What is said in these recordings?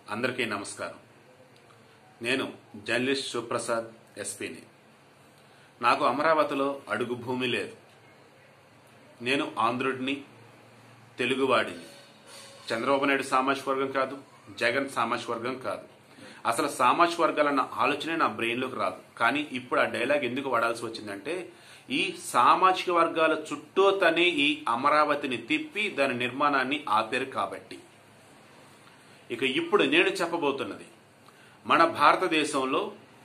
అందరికీ నమస్కారం నేను జర్నలిస్ట్ శివప్రసాద్ ఎస్పీని నాకు అమరావతిలో అడుగు భూమి లేదు నేను ఆంధ్రుడిని తెలుగువాడిని చంద్రబాబు నాయుడు సామాజిక వర్గం కాదు జగన్ సామాజిక వర్గం కాదు అసలు సామాజిక వర్గాలన్న ఆలోచనే నా బ్రెయిన్లోకి రాదు కానీ ఇప్పుడు ఆ డైలాగ్ ఎందుకు వాడాల్సి వచ్చిందంటే ఈ సామాజిక వర్గాల చుట్టూతనే ఈ అమరావతిని తిప్పి దాని నిర్మాణాన్ని ఆపారు కాబట్టి ఇక ఇప్పుడు నేను చెప్పబోతున్నది మన భారతదేశంలో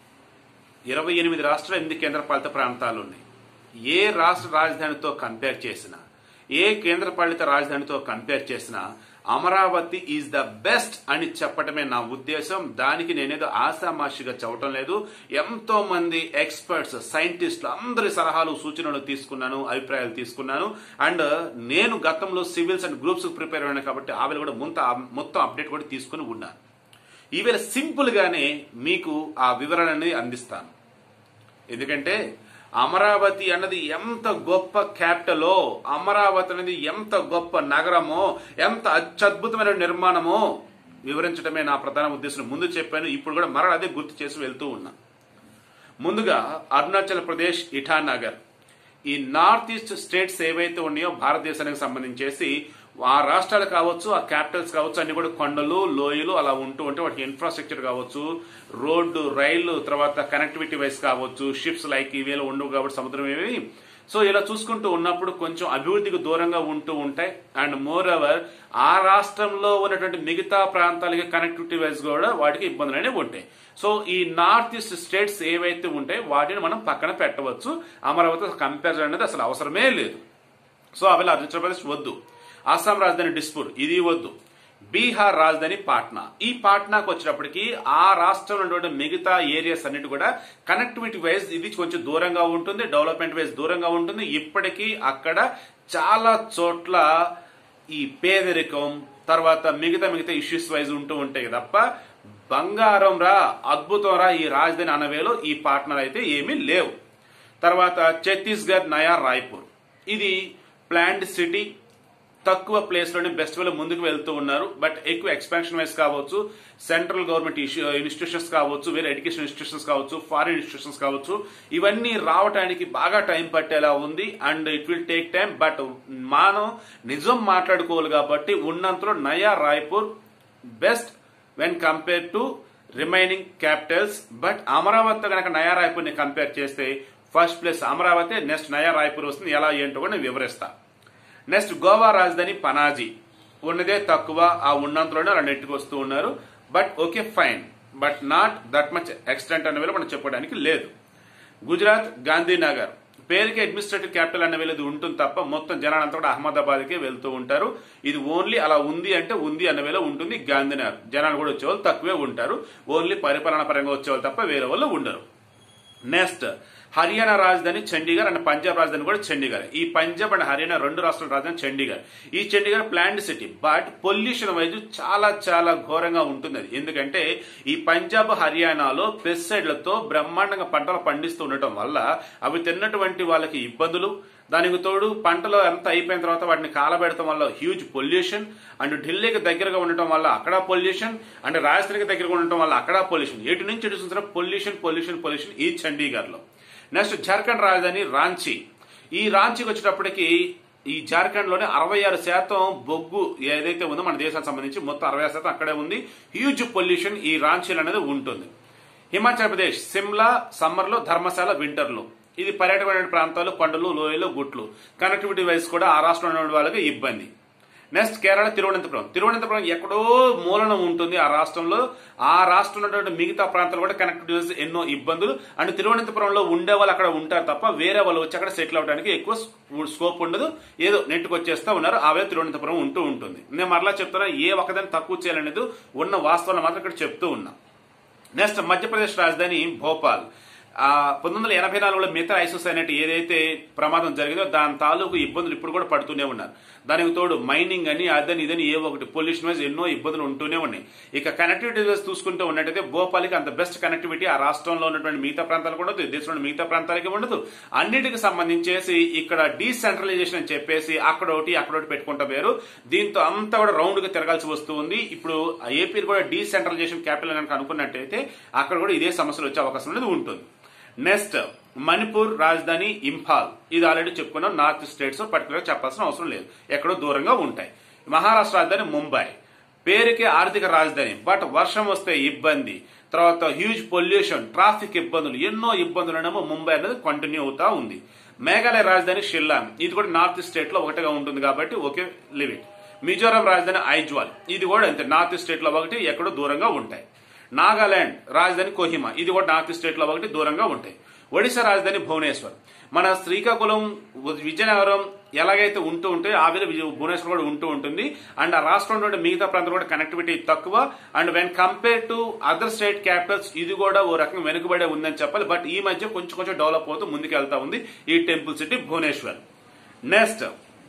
ఇరవై ఎనిమిది రాష్ట్రాలు ఎనిమిది కేంద్రపాలిత ప్రాంతాలు ఉన్నాయి ఏ రాష్ట్ర రాజధానితో కంపేర్ చేసినా ఏ కేంద్రపాలిత రాజధానితో కంపేర్ చేసినా అమరావతి ఈజ్ ద బెస్ట్ అని చెప్పటమే నా ఉద్దేశం దానికి నేనేదో ఆశామాషిగా చెప్పటం లేదు ఎంతో మంది ఎక్స్పర్ట్స్ సైంటిస్టులు అందరి సలహాలు సూచనలు తీసుకున్నాను అభిప్రాయాలు తీసుకున్నాను అండ్ నేను గతంలో సివిల్స్ అండ్ గ్రూప్స్ ప్రిపేర్ అయినా కాబట్టి ఆవిడ కూడా ముంత మొత్తం అప్డేట్ కూడా తీసుకుని ఉన్నాను ఈవేళ సింపుల్ గానే మీకు ఆ వివరణ అనేది అందిస్తాను ఎందుకంటే అమరావతి అన్నది ఎంత గొప్ప క్యాపిటలో అమరావతి అనేది ఎంత గొప్ప నగరమో ఎంత అత్యద్భుతమైన నిర్మాణమో వివరించడమే నా ప్రధాన ఉద్దేశం ముందు చెప్పాను ఇప్పుడు కూడా మరల అదే గుర్తు చేసి వెళ్తూ ఉన్నా ముందుగా అరుణాచల్ ప్రదేశ్ ఇటానగర్ ఈ నార్త్ ఈస్ట్ స్టేట్స్ ఏవైతే ఉన్నాయో భారతదేశానికి సంబంధించేసి ఆ రాష్ట్రాలు కావచ్చు ఆ క్యాపిటల్స్ కావచ్చు అన్ని కూడా కొండలు లోయలు అలా ఉంటూ ఉంటే వాటికి ఇన్ఫ్రాస్ట్రక్చర్ కావచ్చు రోడ్డు రైళ్లు తర్వాత కనెక్టివిటీ వైస్ కావచ్చు షిప్స్ లైక్ ఇవేలో ఉండవు కాబట్టి సముద్రం ఏవి సో ఇలా చూసుకుంటూ ఉన్నప్పుడు కొంచెం అభివృద్ధికి దూరంగా ఉంటూ ఉంటాయి అండ్ మోర్ ఎవర్ ఆ రాష్ట్రంలో ఉన్నటువంటి మిగతా ప్రాంతాలకి కనెక్టివిటీ వైజ్ కూడా వాటికి ఇబ్బందులు అనేవి ఉంటాయి సో ఈ నార్త్ ఈస్ట్ స్టేట్స్ ఏవైతే ఉంటాయి వాటిని మనం పక్కన పెట్టవచ్చు అమరావతి కంపారిజన్ అనేది అసలు అవసరమే లేదు సో అవి అరుణాచల్ ప్రదేశ్ వద్దు అస్సాం రాజధాని డిస్పూర్ ఇది వద్దు బీహార్ రాజధాని పాట్నా ఈ పాట్నాకు వచ్చినప్పటికీ ఆ రాష్ట్రంలో ఉన్నటువంటి మిగతా ఏరియాస్ అన్నిటి కూడా కనెక్టివిటీ వైజ్ ఇది కొంచెం దూరంగా ఉంటుంది డెవలప్మెంట్ వైజ్ దూరంగా ఉంటుంది ఇప్పటికీ అక్కడ చాలా చోట్ల ఈ పేదరికం తర్వాత మిగతా మిగతా ఇష్యూస్ వైజ్ ఉంటూ ఉంటాయి తప్ప బంగారం రా అద్భుతం రా ఈ రాజధాని అనవేలో ఈ పాట్నాలు అయితే ఏమీ లేవు తర్వాత ఛత్తీస్గఢ్ నయా రాయ్పూర్ ఇది ప్లాండ్ సిటీ తక్కువ ప్లేస్ లోనే బెస్ట్ వేలో ముందుకు వెళ్తూ ఉన్నారు బట్ ఎక్కువ ఎక్స్పాన్షన్ వైజ్ కావచ్చు సెంట్రల్ గవర్నమెంట్ ఇన్స్టిట్యూషన్స్ కావచ్చు వేరే ఎడ్యుకేషన్ ఇన్స్టిట్యూషన్స్ కావచ్చు ఫారిన్ ఇన్స్టిట్యూషన్స్ కావచ్చు ఇవన్నీ రావడానికి బాగా టైం పట్టేలా ఉంది and it will take time but మనం నిజం మాట్లాడుకోవాలి కాబట్టి ఉన్నంతలో Naya Raipur best when compare to remaining capitals but అమరావతితో కనుక నయా రాయ్పూర్ ని కంపేర్ చేస్తే ఫస్ట్ ప్లేస్ అమరావతి నెక్స్ట్ నయా రాయ్పూర్ వస్తుంది ఎలా ఏంటో కూడా నేను వివరిస్తా నెక్స్ట్ గోవా రాజధాని పనాజీ ఉన్నదే తక్కువ ఆ ఉన్నంతలోనే అలా నెట్టుకు వస్తూ ఉన్నారు but okay fine but not that much extent అనే వేళ మనం చెప్పడానికి లేదు గుజరాత్ గాంధీనగర్ పేరుకి అడ్మినిస్ట్రేటివ్ క్యాపిటల్ అనే వేళ ఇది ఉంటుంది తప్ప మొత్తం జనాలంతా కూడా అహ్మదాబాద్కే వెళ్తూ ఉంటారు ఇది ఓన్లీ అలా ఉంది అంటే ఉంది అన్న వేళ ఉంటుంది గాంధీనగర్ జనాలు కూడా వచ్చేవాళ్ళు తక్కువే ఉంటారు ఓన్లీ పరిపాలన పరంగా వచ్చేవాళ్ళు తప్ప వేరే వాళ్ళు ఉండరు నెక్స్ట్ హర్యానా రాజధాని చండీగఢ్ అండ్ పంజాబ్ రాజధాని కూడా చండీగఢ్ ఈ పంజాబ్ అండ్ హర్యానా రెండు రాష్ట్రాల రాజధాని చండీగఢ్ ఈ Chandigarh planned city but pollution wise చాలా చాలా ఘోరంగా ఉంటుంది అది ఎందుకంటే ఈ పంజాబ్ హర్యానాలో పెస్టిసైడ్లతో బ్రహ్మాండంగా పంటలు పండిస్తూ ఉండటం వల్ల అవి తిన్నటువంటి వాళ్ళకి ఇబ్బందులు దానికి తోడు పంటలు అంతా అయిపోయిన తర్వాత వాటిని కాలబెడటం వల్ల హ్యూజ్ పొల్యూషన్ అండ్ ఢిల్లీకి దగ్గరగా ఉండటం వల్ల అక్కడ పొల్యూషన్ అండ్ రాజధానికి దగ్గరగా ఉండటం వల్ల అక్కడ పొల్యూషన్ ఎటు నుంచి ఎటు చూసినా పొల్యూషన్ పొల్యూషన్ పొల్యూషన్ ఈ చండీగఢ్ లో నెక్స్ట్ జార్ఖండ్ రాజధాని రాంచీ ఈ రాంచీకి వచ్చేటప్పటికి ఈ జార్ఖండ్ లోనే అరవై ఆరు శాతం బొగ్గు ఏదైతే ఉందో మన దేశానికి సంబంధించి మొత్తం అరవై ఆరు శాతం అక్కడే ఉంది హ్యూజ్ పొల్యూషన్ ఈ రాంచీలు అనేది ఉంటుంది హిమాచల్ ప్రదేశ్ సిమ్లా సమ్మర్ లో ధర్మశాల వింటర్ లో ఇది పర్యాటకమైన ప్రాంతాలు కొండలు లోయలు గుట్లు కనెక్టివిటీ వైజ్ కూడా ఆ రాష్ట్రంలో ఉన్న వాళ్ళకి ఇబ్బంది నెక్స్ట్ కేరళ తిరువనంతపురం తిరువనంతపురం ఎక్కడో మూలన ఉంటుంది ఆ రాష్ట్రంలో ఆ రాష్ట్రంలో ఉన్నటువంటి మిగతా ప్రాంతాలు కూడా కనెక్టివిటీస్ ఎన్నో ఇబ్బందులు అండ్ తిరువనంతపురంలో ఉండే వాళ్ళు అక్కడ ఉంటారు తప్ప వేరే వాళ్ళు వచ్చి అక్కడ సెటిల్ అవడానికి ఎక్కువ స్కోప్ ఉండదు ఏదో నెట్టుకు వచ్చేస్తా ఉన్నారు అవే తిరువనంతపురం ఉంటూ ఉంటుంది నేను మరలా చెప్తున్నా ఏ ఒక్కదాన్ని తక్కువ చేయాలనేది ఉన్న వాస్తవాన్ని మాత్రం ఇక్కడ చెప్తూ ఉన్నా నెక్స్ట్ మధ్యప్రదేశ్ రాజధాని భోపాల్ ఆ పంతొమ్మిది వందల ఎనభై నాలుగులో మిగతా ఐసోసైనట్ ఏదైతే ప్రమాదం జరిగిందో దాని తాలూకు ఇబ్బందులు ఇప్పుడు కూడా పడుతూనే ఉన్నారు దానికి తోడు మైనింగ్ అని అదని ఇదని ఏ ఒకటి పొల్యూషన్ వైజ్ ఎన్నో ఇబ్బందులు ఉంటూనే ఉన్నాయి ఇక కనెక్టివిటీ వైజ్ చూసుకుంటూ ఉన్నట్టయితే భోపాల్కి అంత బెస్ట్ కనెక్టివిటీ ఆ రాష్ట్రంలో ఉన్నటువంటి మిగతా ప్రాంతాలకు ఉండదు దేశంలో మిగతా ప్రాంతాలకి ఉండదు అన్నిటికి సంబంధించేసి ఇక్కడ డీసెంట్రలైజేషన్ అని చెప్పేసి అక్కడ ఒకటి అక్కడ ఒకటి పెట్టుకుంటా పేరు దీంతో అంతా కూడా రౌండ్ గా తిరగాల్సి వస్తుంది ఇప్పుడు ఏపీ కూడా డీసెంట్రలైజేషన్ క్యాపిటల్ కనుక అనుకున్నట్టయితే అక్కడ కూడా ఇదే సమస్యలు వచ్చే అవకాశం అనేది ఉంటుంది నెక్స్ట్ మణిపూర్ రాజధాని ఇంఫాల్ ఇది ఆల్రెడీ చెప్పుకున్నాం నార్త్ స్టేట్స్ పర్టికులర్ చెప్పాల్సిన అవసరం లేదు ఎక్కడో దూరంగా ఉంటాయి మహారాష్ట్ర రాజధాని ముంబై పేరుకి ఆర్థిక రాజధాని బట్ వర్షం వస్తే ఇబ్బంది తర్వాత హ్యూజ్ పొల్యూషన్ ట్రాఫిక్ ఇబ్బందులు ఎన్నో ఇబ్బందులు ముంబై అనేది కంటిన్యూ అవుతా ఉంది మేఘాలయ రాజధాని షిల్లాంగ్ ఇది కూడా నార్త్ స్టేట్ లో ఒకటిగా ఉంటుంది కాబట్టి ఓకే లివ్ ఇట్ మిజోరాం రాజధాని ఐజ్వాల్ ఇది కూడా అంతే నార్త్ స్టేట్ లో ఒకటి ఎక్కడో దూరంగా ఉంటాయి నాగాలాండ్ రాజధాని కోహిమా ఇది కూడా నార్త్ స్టేట్ లో ఒకటి దూరంగా ఉంటాయి ఒడిశా రాజధాని భువనేశ్వర్ మన శ్రీకాకుళం విజయనగరం ఎలాగైతే ఉంటూ ఉంటే ఆ విధంగా విజయ- భువనేశ్వర్ కూడా ఉంటూ ఉంటుంది అండ్ ఆ రాష్ట్రంలో ఉండే మిగతా ప్రాంతం కూడా కనెక్టివిటీ తక్కువ and when compare to other state capitals ఇది కూడా ఓ రకంగా వెనుకబడే ఉందని చెప్పాలి బట్ ఈ మధ్య కొంచెం కొంచెం డెవలప్ అవుతూ ముందుకు వెళ్తా ఉంది ఈ temple city Bhubaneswar next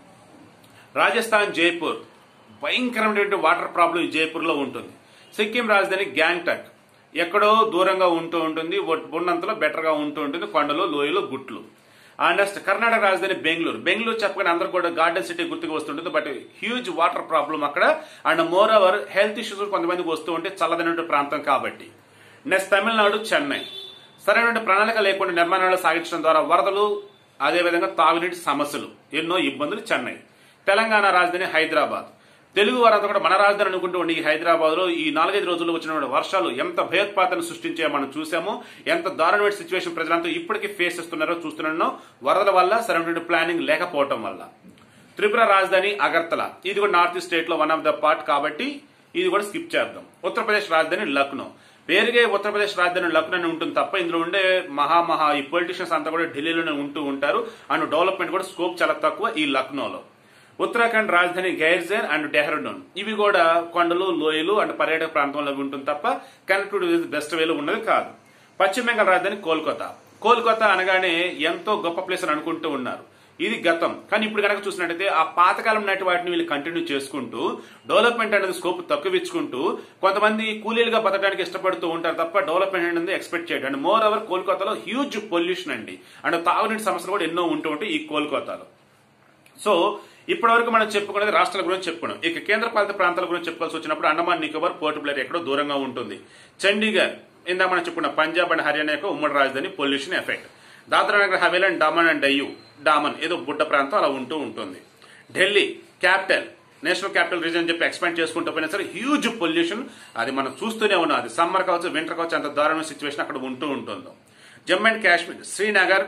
Rajasthan Jaipur భయంకరమైనటువంటి వాటర్ ప్రాబ్లం ఈ జైపూర్లో ఉంటుంది సిక్కిం రాజధాని గ్యాంగ్టక్ ఎక్కడో దూరంగా ఉంటూ ఉంటుంది ఉ- ఉన్నంతలో బెటర్గా ఉంటూ ఉంటుంది కొండలు లోయలు గుట్లు ఆ నెక్స్ట్ కర్ణాటక రాజధాని బెంగళూరు బెంగళూరు చెప్పగానే అందరూ కూడా గార్డెన్ సిటీ గుర్తుకు వస్తుంటుంది బట్ హ్యూజ్ వాటర్ ప్రాబ్లం అక్కడ and moreover health issues కొంతమందికి వస్తూ ఉంటే చల్లదైన ప్రాంతం కాబట్టి నెక్స్ట్ తమిళనాడు చెన్నై సరైన ప్రణాళిక లేకుండా నిర్మాణాలు సాగించడం ద్వారా వరదలు అదేవిధంగా తాగునీటి సమస్యలు ఎన్నో ఇబ్బందులు చెన్నై తెలంగాణ రాజధాని హైదరాబాద్ తెలుగు వారంతా కూడా మన రాజధాని అనుకుంటూ ఉండి ఈ హైదరాబాద్ లో ఈ నాలుగైదు రోజుల్లో వచ్చిన వర్షాలు ఎంత భయోత్పాతను సృష్టించే మనం చూసామో ఎంత దారుణమైన సిచ్యువేషన్ ప్రజలంతా ఇప్పటికీ ఫేస్ చేస్తున్నారో చూస్తున్నానో వరదల వల్ల సరైన ప్లానింగ్ లేకపోవటం వల్ల త్రిపుర రాజధాని అగర్తల ఇది కూడా నార్త్ ఈస్ట్ స్టేట్ లో వన్ ఆఫ్ ద పార్ట్ కాబట్టి ఇది కూడా స్కిప్ చేద్దాం ఉత్తరప్రదేశ్ రాజధాని లక్నో పేరుగే ఉత్తరప్రదేశ్ రాజధాని లక్నో అని ఉంటుంది తప్ప ఇందులో ఉండే మహా మహా ఈ పొలిటీషియన్స్ అంతా కూడా ఢిల్లీలోనే ఉంటూ ఉంటారు అండ్ డెవలప్మెంట్ కూడా స్కోప్ చాలా తక్కువ ఈ లక్నోలో ఉత్తరాఖండ్ రాజధాని గైర్జన్ అండ్ డెహ్రాడూన్ ఇవి కూడా కొండలు లోయలు అండ్ పర్యాటక ప్రాంతంలో ఉంటుంది తప్ప కనెక్టివిటీ బెస్ట్ వేలో ఉన్నది కాదు పశ్చిమ బెంగాల్ రాజధాని కోల్కతా కోల్కతా అనగానే ఎంతో గొప్ప ప్లేస్ అని అనుకుంటూ ఉన్నారు ఇది గతం కానీ ఇప్పుడు కనుక చూసినట్టయితే ఆ పాతకాలం నాటి వాటిని వీళ్ళు కంటిన్యూ చేసుకుంటూ డెవలప్మెంట్ అనేది స్కోప్ తక్కువించుకుంటూ కొంతమంది కూలీలుగా బతకడానికి ఇష్టపడుతూ ఉంటారు తప్ప డెవలప్మెంట్ అనేది ఎక్స్పెక్ట్ చేయడం అండ్ మోర్ ఓవర్ కోల్కతాలో హ్యూజ్ పొల్యూషన్ అండి అండ్ తాగునీటి సమస్యలు కూడా ఎన్నో ఉంటూ ఉంటాయి ఈ కోల్కతాలో సో ఇప్పటి వరకు మనం చెప్పుకునేది రాష్ట్రాల గురించి చెప్పుకున్నాం ఇక కేంద్ర పాలిత ప్రాంతాల గురించి చెప్పుకోవాల్సి వచ్చినప్పుడు అండమాన్ నికోబార్ పోర్ట్ బ్లేర్ ఎక్కడో దూరంగా ఉంటుంది చండీగఢ్ ఇందాక మనం చెప్పుకున్న పంజాబ్ అండ్ హర్యానా యొక్క ఉమ్మడి రాజధాని pollution effect Dadra Nagar Haveli and Daman and Diu Daman ఏదో బుడ్డ ప్రాంతం అలా ఉంటూ ఉంటుంది Delhi capital national capital region చెప్పి ఎక్స్పాండ్ చేసుకుంటూ పోయినా సరే హ్యూజ్ పొల్యూషన్ అది మనం చూస్తూనే ఉన్నాం అది సమ్మర్ కావచ్చు వింటర్ కావచ్చు అంత దారుణమైన సిచ్యువేషన్ అక్కడ ఉంటూ ఉంటుంది జమ్మూ అండ్ కాశ్మీర్ శ్రీనగర్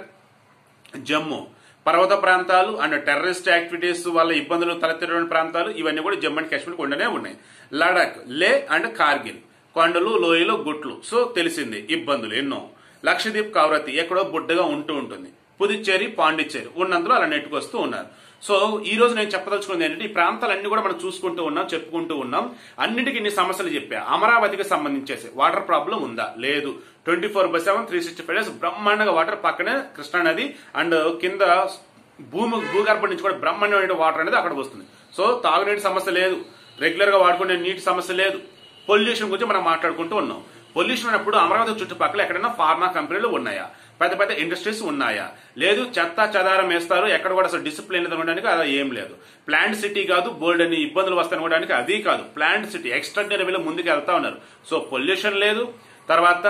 జమ్మూ పర్వత ప్రాంతాలు అండ్ టెర్రరిస్ట్ యాక్టివిటీస్ వల్ల ఇబ్బందులు తలెత్తిన ప్రాంతాలు ఇవన్నీ కూడా జమ్మూ అండ్ కాశ్మీర్ ఉండనే ఉన్నాయి లడాక్ లే అండ్ కార్గిల్ కొండలు లోయలు గుట్లు సో తెలిసింది ఇబ్బందులు ఎన్నో లక్షద్వీప్ కవరతి ఎక్కడో బుడ్డగా ఉంటూ ఉంటుంది పుదుచ్చేరి పాండిచ్చేరి ఉన్నందులో అలా నెట్టుకొస్తూ ఉన్నారు సో ఈ రోజు నేను చెప్పదలుచుకుంది ఏంటంటే ఈ ప్రాంతాలన్నీ కూడా మనం చూసుకుంటూ ఉన్నాం చెప్పుకుంటూ ఉన్నాం అన్నిటికీ ఇన్ని సమస్యలు చెప్పా అమరావతికి సంబంధించేసి వాటర్ ప్రాబ్లం ఉందా లేదు twenty four by seven three sixty five days బ్రహ్మాండంగా వాటర్ పక్కనే కృష్ణా నది అండ్ కింద భూమి భూగర్భం నుంచి కూడా బ్రహ్మాండమైన వాటర్ అనేది అక్కడ వస్తుంది సో తాగునీటి సమస్య లేదు రెగ్యులర్ గా వాడుకునే నీటి సమస్య లేదు పొల్యూషన్ గురించి మనం మాట్లాడుకుంటూ ఉన్నాం పొల్యూషన్ ఉన్నప్పుడు అమరావతి చుట్టుపక్కల ఎక్కడైనా ఫార్మా కంపెనీలు ఉన్నాయా పెద్ద పెద్ద ఇండస్ట్రీస్ ఉన్నాయా లేదు చెత్త చెదారం వేస్తారు ఎక్కడ కూడా అసలు డిసిప్లిన్ ఉండడానికి అలా ఏం లేదు ప్లాంట్ సిటీ కాదు బోల్డ్ అని ఇబ్బందులు వస్తాయనుకోవడానికి అది కాదు ప్లాంట్ సిటీ ఎక్స్ట్రాడినరీ వేలో ముందుకు వెళ్తా ఉన్నారు సో పొల్యూషన్ లేదు తర్వాత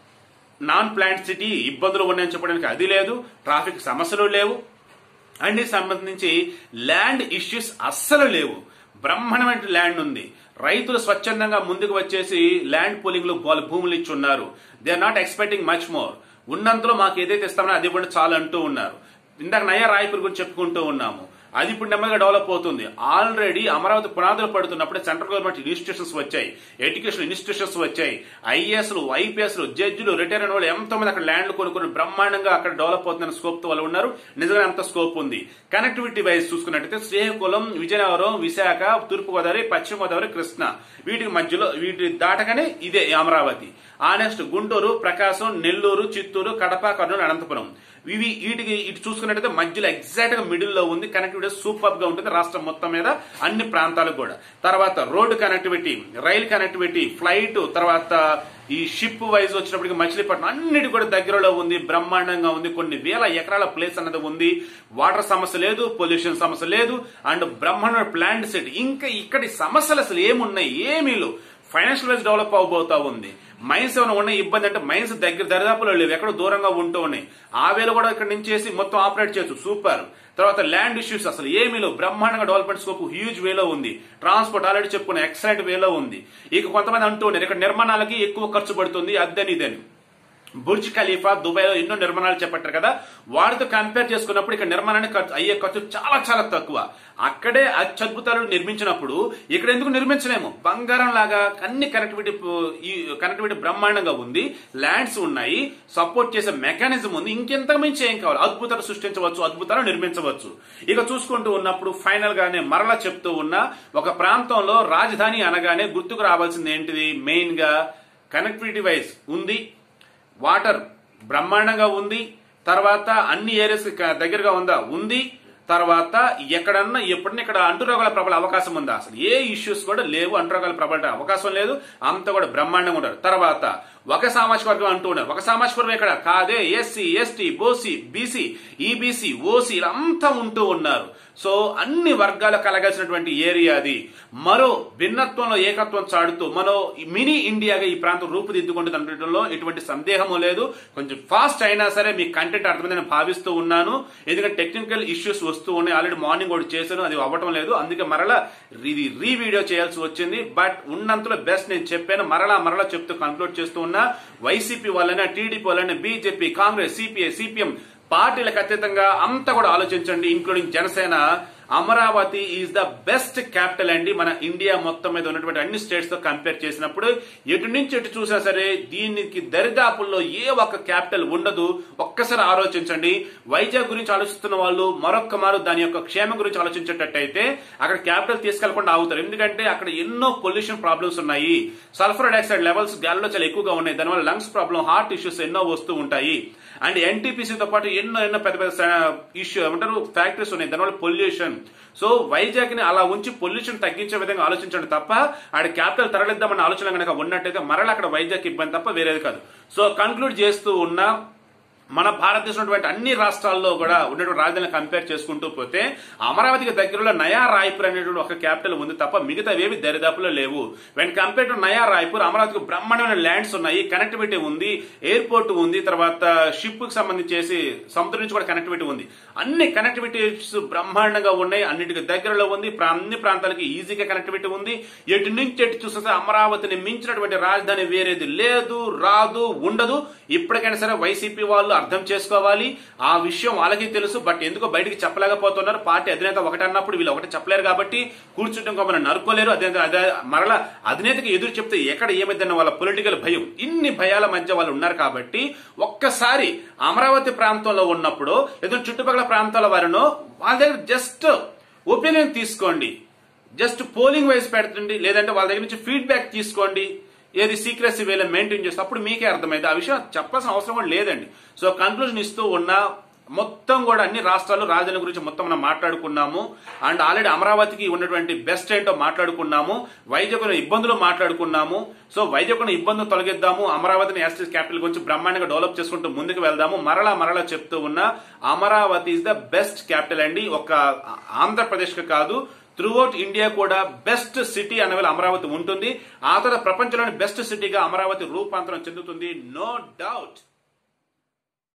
నాన్ ప్లాంట్ సిటీ ఇబ్బందులు ఉన్నాయని చెప్పడానికి అది లేదు ట్రాఫిక్ సమస్యలు లేవు అన్ని సంబంధించి ల్యాండ్ ఇష్యూస్ అస్సలు లేవు బ్రహ్మాండమైన ల్యాండ్ ఉంది రైతులు స్వచ్ఛందంగా ముందుకు వచ్చేసి ల్యాండ్ పూలింగ్ లో వాళ్ళ భూములు ఇచ్చి ఉన్నారు they are not expecting much more ఉన్నంతలో మాకు ఏదైతే ఇస్తామో అది ఇవ్వండి చాలు అంటూ ఉన్నారు ఇందాక నయా రాయపూర్ గురించి చెప్పుకుంటూ ఉన్నాము అది ఇప్పుడు నెమ్మదిగా డెవలప్ అవుతుంది ఆల్రెడీ అమరావతి పునాదులు పడుతున్నప్పుడే సెంట్రల్ గవర్నమెంట్ ఇన్స్టిట్యూషన్స్ వచ్చాయి ఎడ్యుకేషన్ ఇన్స్టిట్యూషన్స్ వచ్చాయి ఐఏఎస్లు ఐపీఎస్లు జడ్జిలు రిటైర్ అయిన వాళ్ళు ఎంతో మంది అక్కడ ల్యాండ్లు కొనుక్కొని బ్రహ్మాండంగా అక్కడ డెవలప్ అవుతుందన్న స్కోప్ తో వాళ్ళు ఉన్నారు నిజంగా అంత స్కోప్ ఉంది కనెక్టివిటీ వైజ్ చూసుకున్నట్టయితే శ్రీకాకుళం విజయనగరం విశాఖ తూర్పుగోదావరి పశ్చిమ గోదావరి కృష్ణ వీటికి మధ్యలో వీటి దాటగానే ఇదే అమరావతి ఆ నెక్స్ట్ గుంటూరు ప్రకాశం నెల్లూరు చిత్తూరు కడప కర్నూలు అనంతపురం ఇవి వీటికి ఇటు చూసుకున్నట్టయితే మధ్యలో ఎగ్జాక్ట్ గా మిడిల్ లో ఉంది కనెక్టివిటీ సూపర్ గా ఉంటుంది రాష్ట్రం మొత్తం మీద అన్ని ప్రాంతాలకు కూడా తర్వాత రోడ్డు కనెక్టివిటీ రైల్ కనెక్టివిటీ ఫ్లైట్ తర్వాత ఈ షిప్ వైజ్ వచ్చినప్పటికి మచిలీపట్నం అన్నిటి కూడా దగ్గరలో ఉంది బ్రహ్మాండంగా ఉంది కొన్ని వేల ఎకరాల ప్లేస్ అన్నది ఉంది వాటర్ సమస్య లేదు పొల్యూషన్ సమస్య లేదు అండ్ బ్రహ్మాండ ప్లాంట్ సెట్ ఇంకా ఇక్కడి సమస్యలు అసలు ఏమున్నాయి ఏమీ లేవు ఫైనాన్షియల్ వైజ్ డెవలప్ అవబోతా ఉంది మైన్స్ ఏమైనా ఉన్నాయి ఇబ్బంది అంటే మైన్స్ దగ్గర దరిదాపులో లేవు ఎక్కడో దూరంగా ఉంటూ ఉన్నాయి ఆ వేలు కూడా ఇక్కడ నుంచి చేసి మొత్తం ఆపరేట్ చేయొచ్చు సూపర్ తర్వాత ల్యాండ్ ఇష్యూస్ అసలు ఏమీ లేవు బ్రహ్మాండంగా డెవలప్మెంట్ స్కోప్ హ్యూజ్ వేలో ఉంది ట్రాన్స్పోర్ట్ ఆల్రెడీ చెప్పుకున్న ఎక్సలెంట్ వేలో ఉంది ఇక కొంతమంది అంటూ ఉన్నారు ఇక్కడ నిర్మాణాలకి ఎక్కువ ఖర్చు పడుతుంది అద్దని ఇదని బుర్జ్ ఖలీఫా దుబాయ్ లో ఎన్నో నిర్మాణాలు చేపట్టారు కదా వాటితో కంపేర్ చేసుకున్నప్పుడు ఇక్కడ నిర్మాణానికి ఖర్చు అయ్యే ఖర్చు చాలా చాలా తక్కువ అక్కడే అత్యద్భుతాలు నిర్మించినప్పుడు ఇక్కడ ఎందుకు నిర్మించలేము బంగారం లాగా అన్ని కనెక్టివిటీ ఈ కనెక్టివిటీ బ్రహ్మాండంగా ఉంది ల్యాండ్స్ ఉన్నాయి సపోర్ట్ చేసే మెకానిజం ఉంది ఇంకెంత మించి ఏం కావాలి అద్భుతాలు సృష్టించవచ్చు అద్భుతాలు నిర్మించవచ్చు ఇక చూసుకుంటూ ఉన్నప్పుడు ఫైనల్ గానే మరలా చెప్తూ ఉన్న ఒక ప్రాంతంలో రాజధాని అనగానే గుర్తుకు రావాల్సింది ఏంటిది మెయిన్ గా కనెక్టివిటీ వైజ్ ఉంది వాటర్ బ్రహ్మాండంగా ఉంది తర్వాత అన్ని ఏరియాస్ దగ్గరగా ఉందా ఉంది తర్వాత ఎక్కడన్నా ఎప్పుడన్నా ఇక్కడ అంటురోగాల ప్రబల అవకాశం ఉందా అసలు ఏ ఇష్యూస్ కూడా లేవు అంటురోగాల ప్రబల అవకాశం లేదు అంత కూడా బ్రహ్మాండంగా ఉంటారు తర్వాత ఒక సామాజిక వర్గం అంటూ ఉన్నారు ఒక సామాజిక వర్గం ఇక్కడ కాదే ఎస్సీ ఎస్టీ బోసీ బీసీ ఈబీసీ ఓసీ అంతా ఉంటూ ఉన్నారు సో అన్ని వర్గాలు కలగాల్సినటువంటి ఏరియా అది మరో భిన్నత్వంలో ఏకత్వం చాడుతూ మరో మినీ ఇండియాగా ఈ ప్రాంతం రూపుదిద్దుకుంటుంది అనడంలో ఎటువంటి సందేహము లేదు కొంచెం ఫాస్ట్ అయినా సరే మీ కంటెంట్ అర్థమైందని నేను భావిస్తూ ఉన్నాను ఎందుకంటే టెక్నికల్ ఇష్యూస్ వస్తూ ఉన్నాయి ఆల్రెడీ మార్నింగ్ కూడా చేశాను అది అవ్వటం లేదు అందుకే మరలా ఇది రీ వీడియో చేయాల్సి వచ్చింది బట్ ఉన్నంతలో బెస్ట్ నేను చెప్పాను మరలా మరలా చెప్తూ కన్క్లూడ్ చేస్తూ ఉన్నా వైసీపీ వాళ్ళైనా టీడీపీ వాళ్ళైనా బీజేపీ కాంగ్రెస్ సిపిఐ సిపిఎం పార్టీలకు అతీతంగా అంతా కూడా ఆలోచించండి including Janasena Amaravati is the best capital అండి మన ఇండియా మొత్తం మీద ఉన్నటువంటి అన్ని స్టేట్స్ తో కంపేర్ చేసినప్పుడు ఎటు నుంచి ఎటు చూసినా సరే దీనికి దరిదాపుల్లో ఏ ఒక్క క్యాపిటల్ ఉండదు ఒక్కసారి ఆలోచించండి వైజాగ్ గురించి ఆలోచిస్తున్న వాళ్ళు మరొక్క మారు దాని యొక్క క్షేమం గురించి ఆలోచించేటట్టయితే అక్కడ క్యాపిటల్ తీసుకెళ్లకుండా ఆగుతారు ఎందుకంటే అక్కడ ఎన్నో పొల్యూషన్ ప్రాబ్లమ్స్ ఉన్నాయి సల్ఫర్ డైఆక్సైడ్ లెవెల్స్ గాలిలో చాలా ఎక్కువగా ఉన్నాయి దానివల్ల లంగ్స్ ప్రాబ్లం హార్ట్ ఇష్యూస్ ఎన్నో వస్తూ ఉంటాయి అండ్ ఎన్టీపీసీతో పాటు ఎన్నో ఎన్నో పెద్ద పెద్ద ఇష్యూ ఏమంటారు ఫ్యాక్టరీస్ ఉన్నాయి దానివల్ల పొల్యూషన్ సో వైజాగ్ ని అలా ఉంచి పొల్యూషన్ తగ్గించే విధంగా ఆలోచించండి తప్ప ఆడ క్యాపిటల్ తరలిద్దామన్న ఆలోచన కనుక ఉన్నట్టయితే మరలా అక్కడ వైజాగ్ ఇబ్బంది తప్ప వేరేది కాదు సో కంక్లూడ్ చేస్తూ ఉన్న మన భారతదేశం ఉన్నటువంటి అన్ని రాష్ట్రాల్లో కూడా ఉన్నటువంటి రాజధాని కంపేర్ చేసుకుంటూ పోతే అమరావతికి దగ్గరలో నయా రాయ్పూర్ అనేటువంటి ఒక క్యాపిటల్ ఉంది తప్ప మిగతా ఏవి దరిదాపులో లేవు వెన్ కంపేర్ టు నయా రాయ్పూర్ అమరావతికి బ్రహ్మాండమైన ల్యాండ్స్ ఉన్నాయి కనెక్టివిటీ ఉంది ఎయిర్పోర్ట్ ఉంది తర్వాత షిప్ కి సంబంధించేసి సముద్రం నుంచి కూడా కనెక్టివిటీ ఉంది అన్ని కనెక్టివిటీస్ బ్రహ్మాండంగా ఉన్నాయి అన్నిటికి దగ్గరలో ఉంది ప్రా- అన్ని ప్రాంతాలకి ఈజీగా కనెక్టివిటీ ఉంది ఎటు నుంచి ఎటు చూస్తే అమరావతిని మించినటువంటి రాజధాని వేరేది లేదు రాదు ఉండదు ఇప్పటికైనా సరే వైసీపీ వాళ్ళు అర్థం చేసుకోవాలి ఆ విషయం వాళ్ళకి తెలుసు బట్ ఎందుకో బయటికి చెప్పలేకపోతున్నారు పార్టీ అధినేత ఒకటి అన్నప్పుడు వీళ్ళు ఒకటి చెప్పలేరు కాబట్టి కూర్చుంటాం కాబట్టి నరుకోలేరు అదే అదే మరలా అధినేతకి ఎదురు చెప్తే ఎక్కడ ఏమైందన్న వాళ్ళ పొలిటికల్ భయం ఇన్ని భయాల మధ్య వాళ్ళు ఉన్నారు కాబట్టి ఒక్కసారి అమరావతి ప్రాంతంలో ఉన్నప్పుడు ఏదో చుట్టుపక్కల ప్రాంతాల వారినో వాళ్ళ దగ్గర జస్ట్ ఒపీనియన్ తీసుకోండి జస్ట్ పోలింగ్ వైజ్ పెడుతుంది లేదంటే వాళ్ళ దగ్గర నుంచి ఫీడ్బ్యాక్ తీసుకోండి ఏది సీక్రెసీ వేలో మెయింటైన్ చేస్తే అప్పుడు మీకే అర్థమైంది ఆ విషయం చెప్పాల్సిన అవసరం కూడా లేదండి సో కన్క్లూజన్ ఇస్తూ ఉన్న మొత్తం కూడా అన్ని రాష్ట్రాలు రాజధాని గురించి మొత్తం మనం మాట్లాడుకున్నాము అండ్ ఆల్రెడీ అమరావతికి ఉన్నటువంటి బెస్ట్ ఏంటో మాట్లాడుకున్నాము వైజాగ్ ఉన్న ఇబ్బందులు మాట్లాడుకున్నాము సో వైజాగ్ ఉన్న ఇబ్బందులు తొలగిద్దాము అమరావతిని యాస్టిస్ క్యాపిటల్ గురించి బ్రహ్మాండంగా డెవలప్ చేసుకుంటూ ముందుకు వెళ్దాము మరలా మరలా చెప్తూ ఉన్న Amaravati is the best capital అండి ఒక ఆంధ్రప్రదేశ్ కాదు త్రూఅవుట్ ఇండియా కూడా బెస్ట్ సిటీ అనే అమరావతి ఉంటుంది ఆ తర్వాత ప్రపంచంలోని బెస్ట్ సిటీగా అమరావతి రూపాంతరం చెందుతుంది నో డౌట్